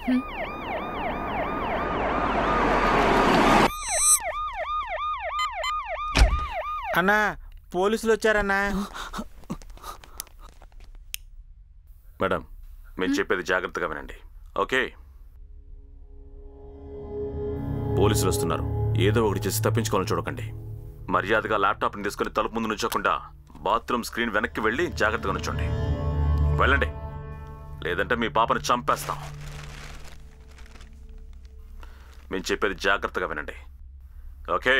అన్నా పోలీసులు వచ్చారన్నా మేడం మీరు చెప్పేది జాగ్రత్తగా వినండి ఓకే పోలీసులు వస్తున్నారు ఏదో ఒకటి చేసి తప్పించుకోవాలని చూడకండి మర్యాదగా ల్యాప్టాప్ని తీసుకుని తలుపు ముందు నుంచోకుండా బాత్రూమ్ స్క్రీన్ వెనక్కి వెళ్ళి జాగ్రత్తగా నుంచోండి వెళ్ళండి లేదంటే మీ పాపను చంపేస్తాం మేము చెప్పేది జాగ్రత్తగా వినండి ఓకే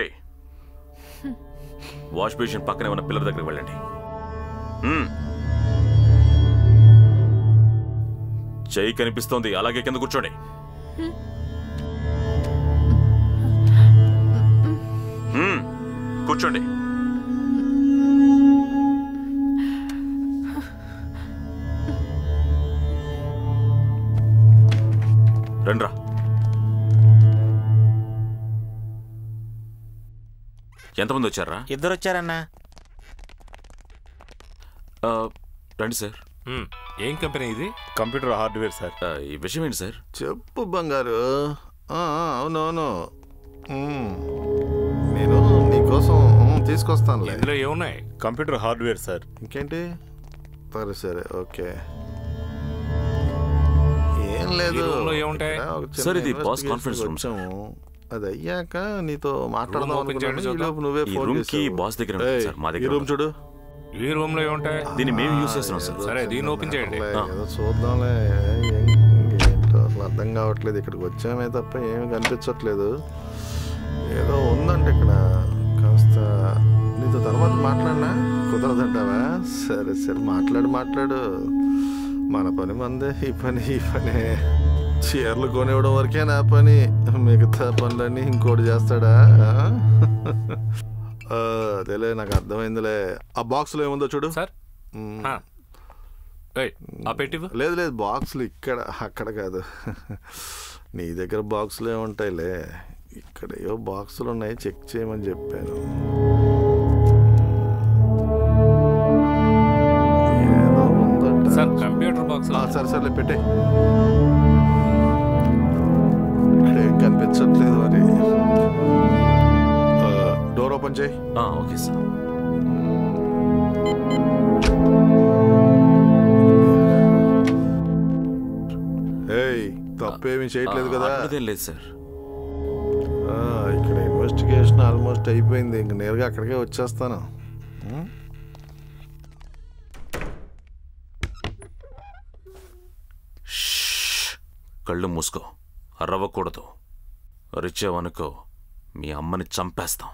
వాష్ బేసిన్ పక్కనే ఉన్న పిల్లల దగ్గరికి వెళ్ళండి మ్మ్. చెయ్యి కనిపిస్తోంది అలాగే కింద కూర్చోండి మ్మ్. కూర్చోండి రండ్రా ఎంతమంది వచ్చారా ఇద్దరు వచ్చారన్నా ఆ, రండి సార్ మ్మ్. ఏం కంపెనీ ఇది కంప్యూటర్ హార్డ్వేర్ సార్ ఆ, ఈ విషయం ఏంటి సార్ చెప్పు బంగారు ఆ, ఆ, అవునవును ఉమ్. నేను నీకోసం ఉమ్, తీసుకొస్తానులే ఇందులో ఏమున్నాయి కంప్యూటర్ హార్డ్వేర్ సార్ ఇంకేంటి సరే సరే ఓకే ఏం లేదు ఈ room లో ఏముంటాయి? ఇక్కడ ఒక చిన్న సార్, ఇది boss investigation conference room, sir. వచ్చాము అది అయ్యాక నీతో మాట్లాడదాం open చేయండి అనుకున్నాను. ఈ చూద్దాం. లోపు నువ్వే ఈ ఫోన్ room కి చేసావు. boss దగ్గర ఉంటుంది ఏయ్, సార్, మా దగ్గర ఈ రూమ్ చూడు ఈ రూమ్ లో ఏముంటాయి దీన్ని మేము యూజ్ చేస్తున్నాం సార్ ఏదో సరే, దీన్ని చిన్న open చేయండి. మ్యాటర్లే, ఆ. ఏదో చూద్దాంలే ఏం- ఏంటో అసలు అర్థం కావట్లేదు ఇక్కడికి వచ్చామే తప్ప ఏమి కనిపించట్లేదు ఏదో ఉందంట ఇక్కడ కాస్త నీతో తర్వాత మాట్లాడినా కుదరదంటావా సరే సరే మాట్లాడు మాట్లాడు మన పని మందే ఈ పని ఈ పనే చీరలు కొనివ్వడం వరకే నా పని మిగతా పనులన్నీ ఇంకోటి చేస్తాడా ఆ, అదేలే నాకు అర్థమైందిలే ఆ బాక్స్లో ఏముందో చూడు సార్ మ్. ఆ. ఏయ్, ఆ పెట్టివు లేదు లేదు బాక్సులు ఇక్కడ అక్కడ కాదు నీ దగ్గర బాక్సులు ఏముంటాయిలే ఇక్కడ ఏవో బాక్సులు ఉన్నాయి చెక్ చేయమని చెప్పాను ఏదో ఉందంట. సార్ కంప్యూటర్ బాక్స్ ఆ, సరే సర్లే పెట్టే ఇక్కడ ఏం కనిపించట్లేదు మరి ఆ, డోర్ ఓపెన్ చేయి ఆ, ఓకే సార్ ఏయ్ తప్పేమీ చేయట్లేదు కదా అదేం లేదు సార్ ఆ, ఇక్కడ ఇన్వెస్టిగేషన్ ఆల్మోస్ట్ అయిపోయింది ఇంక నేరుగా అక్కడికే వచ్చేస్తాను ఉం? షష్. కళ్ళు మూసుకో అరవకూడదు అరిచావనుకో మీ అమ్మని చంపేస్తాం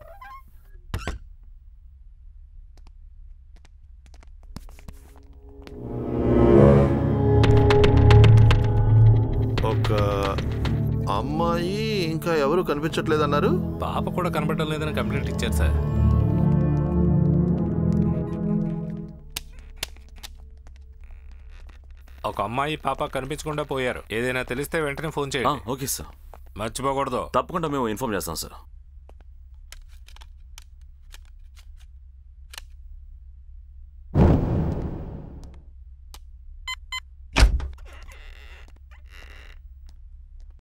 ఒక అమ్మాయి ఇంకా ఎవరు కనిపించట్లేదు అన్నారు పాప కూడా కనబడడం లేదని కంప్లైంట్ ఇచ్చారు సార్ ఒక అమ్మాయి పాప కనిపించకుండా పోయారు ఏదైనా తెలిస్తే వెంటనే ఫోన్ ఆ, చేయండి ఓకే సార్ మర్చిపోకూడదు తప్పకుండా మేము ఇన్ఫార్మ్ చేస్తాం సార్